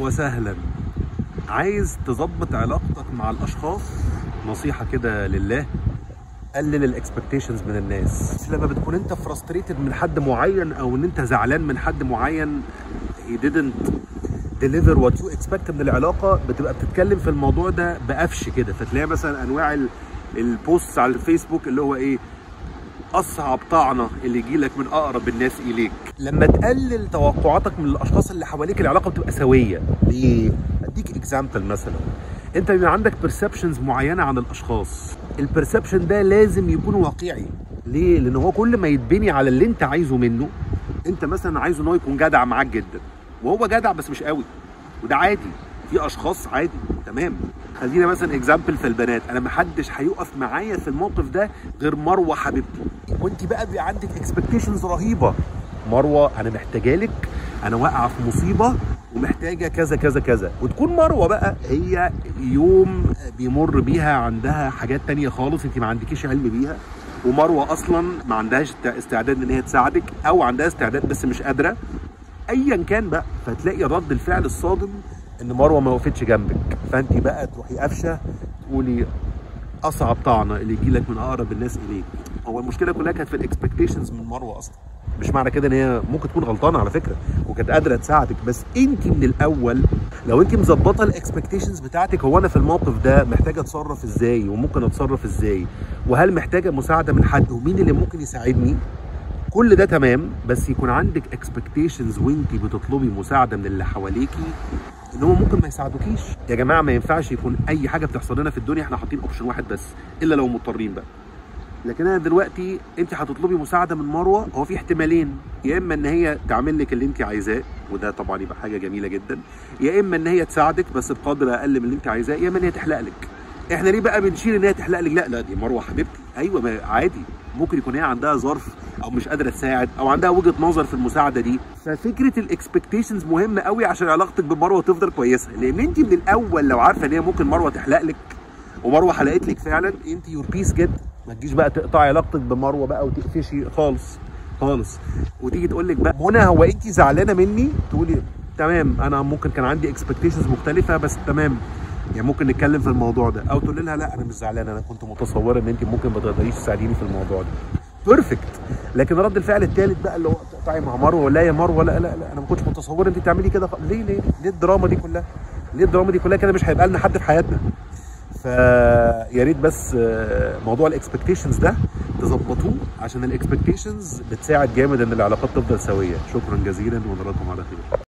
وسهلا عايز تظبط علاقتك مع الاشخاص نصيحه كده لله قلل الاكسبكتيشنز من الناس لما بتكون انت فرستريتد من حد معين او ان انت زعلان من حد معين he didn't deliver what you expect من العلاقه بتبقى بتتكلم في الموضوع ده بقفش كده فتلاقي مثلا انواع ال- البوست على الفيسبوك اللي هو ايه اصعب طعنه اللي يجي لك من اقرب الناس اليك لما تقلل توقعاتك من الاشخاص اللي حواليك العلاقه بتبقى سويه ليه اديك اكزامبل مثلا انت بيبقى عندك بيرسبشنز معينه عن الاشخاص البرسبشن ده لازم يكون واقعي ليه لان هو كل ما يتبني على اللي انت عايزه منه انت مثلا عايزه ان هو يكون جدع معاك جدا وهو جدع بس مش قوي وده عادي في اشخاص عادي تمام خلينا مثلا اكزامبل في البنات انا محدش هيقف معايا في الموقف ده غير مروه حبيبتي وانت بقى بيبقى عندك اكسبكتيشنز رهيبه مروه انا محتاجه لك انا واقعه في مصيبه ومحتاجه كذا كذا كذا وتكون مروه بقى هي يوم بيمر بيها عندها حاجات تانية خالص انت ما عندكيش علم بيها ومروه اصلا ما عندهاش استعداد ان هي تساعدك او عندها استعداد بس مش قادره ايا كان بقى فتلاقي رد الفعل الصادم ان مروه ما وقفتش جنبك فانت بقى تروحي قافشه تقولي اصعب طعنه اللي يجي لك من اقرب الناس اليك هو المشكله كلها كانت في الاكسبكتيشنز من مروه اصلا مش معنى كده ان هي ممكن تكون غلطانه على فكره وكانت قادره تساعدك بس انت من الاول لو انت مظبطه الاكسبكتيشنز بتاعتك هو انا في الموقف ده محتاجه اتصرف ازاي وممكن اتصرف ازاي وهل محتاجه مساعده من حد ومين اللي ممكن يساعدني كل ده تمام بس يكون عندك اكسبكتيشنز وانت بتطلبي مساعده من اللي حواليكي ان هم ممكن ما يساعدوكيش يا جماعه ما ينفعش يكون اي حاجه بتحصل لنا في الدنيا احنا حاطين اوبشن واحد بس الا لو مضطرين بقى لكن انا دلوقتي انت هتطلبي مساعده من مروه هو في احتمالين يا اما ان هي تعمل لك اللي انت عايزاه وده طبعا يبقى حاجه جميله جدا يا اما ان هي تساعدك بس بقدر اقل من اللي انت عايزاه يا اما ان هي تحلق لك احنا ليه بقى بنشيل ان هي تحلق لك لا لا دي مروه حبيبتي ايوه ما عادي ممكن يكون هي عندها ظرف او مش قادره تساعد او عندها وجهه نظر في المساعده دي ففكره الاكسبكتيشنز مهمه قوي عشان علاقتك بمروه تفضل كويسه لان انت من الاول لو عارفه ان هي ممكن مروه تحلق لك ومروه حلقت لك فعلا انت يور بيس جدا ما تجيش بقى تقطعي علاقتك بمروه بقى وتقفشي خالص خالص وتيجي تقول لك بقى منى هو انت زعلانه مني تقولي تمام انا ممكن كان عندي اكسبكتيشنز مختلفه بس تمام يعني ممكن نتكلم في الموضوع ده او تقول لها لا انا مش زعلان انا كنت متصوره ان انت ممكن ما تقدريش تساعديني في الموضوع ده بيرفكت لكن رد الفعل الثالث بقى اللي هو تقطعي مع مروه لا يا مروه لا لا لا انا ما كنتش متصوره انت تعملي كده خ- ليه ليه ليه الدراما دي كلها ليه الدراما دي كلها كده مش هيبقى لنا حد في حياتنا فيا ريت بس آه، موضوع الاكسبكتيشنز ده تظبطوه عشان الاكسبكتيشنز بتساعد جامد ان العلاقات تفضل سويه شكرا جزيلا ونراكم على خير